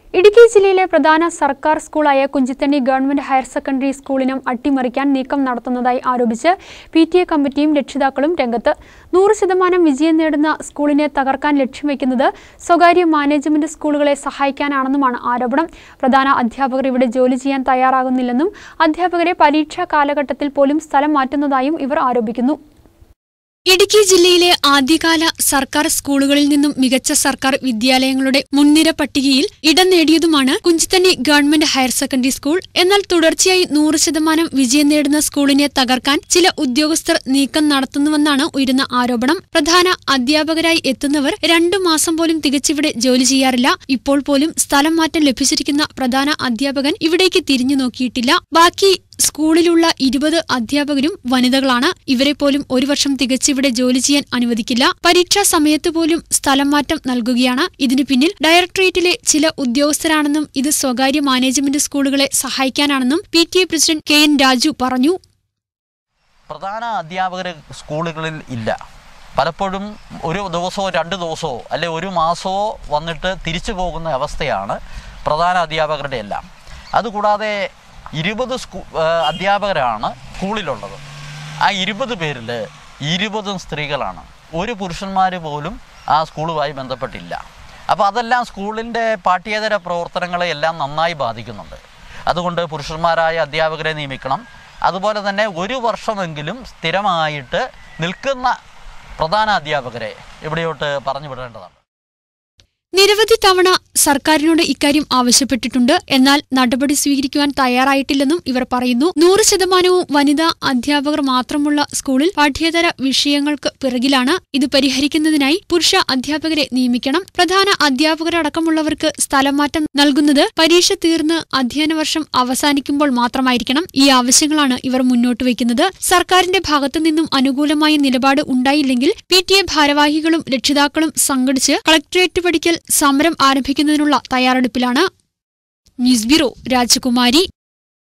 ഇടുക്കി ജില്ലയിലെ പ്രധാന സർക്കാർ സ്കൂളായ കുഞ്ചിത്തണ്ണി ഗവൺമെന്റ് ഹയർ സെക്കൻഡറി സ്കൂളിനും അട്ടിമറിക്കാൻ നീക്കം നടത്തുന്നതായി ആരോപിച്ച് പി ടി എ കമ്മിറ്റിയും രക്ഷിതാക്കളും രംഗത്ത് നൂറ് ശതമാനം വിജയം നേടുന്ന സ്കൂളിനെ തകർക്കാൻ ലക്ഷ്യം വയ്ക്കുന്നത് സ്വകാര്യ മാനേജ്മെന്റ് സ്കൂളുകളെ സഹായിക്കാനാണെന്നുമാണ് ആരോപണം പ്രധാന അധ്യാപകർ ഇവിടെ ജോലി ചെയ്യാൻ തയ്യാറാകുന്നില്ലെന്നും അധ്യാപകരെ പരീക്ഷാ കാലഘട്ടത്തിൽ പോലും സ്ഥലം മാറ്റുന്നതായും ഇവർ ആരോപിക്കുന്നു ഇടുക്കി ജില്ലയിലെ ആദ്യകാല സർക്കാർ സ്കൂളുകളിൽ നിന്നും മികച്ച സർക്കാർ വിദ്യാലയങ്ങളുടെ മുൻനിര പട്ടികയിൽ ഇടം നേടിയതുമാണ് Kunchithanni government higher secondary school എന്നാൽ തുടർച്ചയായി നൂറ് ശതമാനം വിജയം നേടുന്ന സ്കൂളിനെ തകർക്കാൻ ചില ഉദ്യോഗസ്ഥർ നീക്കം നടത്തുന്നുവെന്നാണ് ഉയരുന്ന ആരോപണം പ്രധാന അധ്യാപകരായി എത്തുന്നവർ രണ്ടു മാസം പോലും തികച്ചിവിടെ ജോലി ചെയ്യാറില്ല ഇപ്പോൾ പോലും സ്ഥലം മാറ്റം ലഭിച്ചിരിക്കുന്ന പ്രധാന അധ്യാപകൻ ഇവിടേക്ക് തിരിഞ്ഞു നോക്കിയിട്ടില്ല ബാക്കി സ്കൂളിലുള്ള ഇരുപത് അധ്യാപകരും വനിതകളാണ് ഇവരെ പോലും ഒരു വർഷം തികച്ചിവിടെ ജോലി ചെയ്യാൻ അനുവദിക്കില്ല പരീക്ഷാ സമയത്ത് പോലും സ്ഥലം മാറ്റം നൽകുകയാണ് ഇതിനു പിന്നിൽ ഡയറക്ടറേറ്റിലെ ചില ഉദ്യോഗസ്ഥരാണെന്നും ഇത് സ്വകാര്യ മാനേജ്മെന്റ് സ്കൂളുകളെ സഹായിക്കാനാണെന്നും P T A president K N Raju പറഞ്ഞു പ്രധാന അധ്യാപകർ സ്കൂളുകളിൽ ഇല്ല പലപ്പോഴും ഒരു ദിവസമോ രണ്ട് ദിവസമോ അല്ലെ ഒരു മാസമോ വന്നിട്ട് തിരിച്ചു പോകുന്ന അവസ്ഥയാണ് പ്രധാന അധ്യാപകരുടെ എല്ലാം അതുകൂടാതെ ഇരുപത് സ്കൂ ആ, അധ്യാപകരാണ് സ്കൂളിലുള്ളത് ആ ഇരുപത് പേരിൽ ഇരുപതും സ്ത്രീകളാണ് ഒരു പുരുഷന്മാർ പോലും ആ സ്കൂളുമായി ബന്ധപ്പെട്ടില്ല അപ്പോൾ അതെല്ലാം സ്കൂളിൻ്റെ പാഠ്യേതര പ്രവർത്തനങ്ങളെ എല്ലാം നന്നായി ബാധിക്കുന്നുണ്ട് അതുകൊണ്ട് പുരുഷന്മാരായ അധ്യാപകരെ നിയമിക്കണം അതുപോലെ തന്നെ ഒരു വർഷമെങ്കിലും സ്ഥിരമായിട്ട് നിൽക്കുന്ന പ്രധാന അധ്യാപകരെ ഇവിടെയോട്ട് പറഞ്ഞു വിടേണ്ടതാണ് നിരവധി തവണ സർക്കാരിനോട് ഇക്കാര്യം ആവശ്യപ്പെട്ടിട്ടുണ്ട് എന്നാൽ നടപടി സ്വീകരിക്കുവാൻ തയ്യാറായിട്ടില്ലെന്നും ഇവർ പറയുന്നു നൂറ് ശതമാനവും വനിതാ അധ്യാപകർ മാത്രമുള്ള സ്കൂളിൽ പാഠ്യേതര വിഷയങ്ങൾക്ക് പിറകിലാണ് ഇത് പരിഹരിക്കുന്നതിനായി പുരുഷ അധ്യാപകരെ നിയമിക്കണം പ്രധാന അധ്യാപകരടക്കമുള്ളവർക്ക് സ്ഥലം മാറ്റം നൽകുന്നത് പരീക്ഷ തീർന്ന് അധ്യയന വർഷം അവസാനിക്കുമ്പോൾ മാത്രമായിരിക്കണം ഈ ആവശ്യങ്ങളാണ് ഇവർ മുന്നോട്ട് വയ്ക്കുന്നത് സർക്കാരിന്റെ ഭാഗത്തു നിന്നും അനുകൂലമായ നിലപാട് ഉണ്ടായില്ലെങ്കിൽ പി ടി എ ഭാരവാഹികളും രക്ഷിതാക്കളും സംഘടിച്ച് കളക്ടറേറ്റ് പഠിക്കൽ സമരം ആരംഭിക്കുന്നതിനുള്ള തയ്യാറെടുപ്പിലാണ് ന്യൂസ് ബ്യൂറോ രാജകുമാരി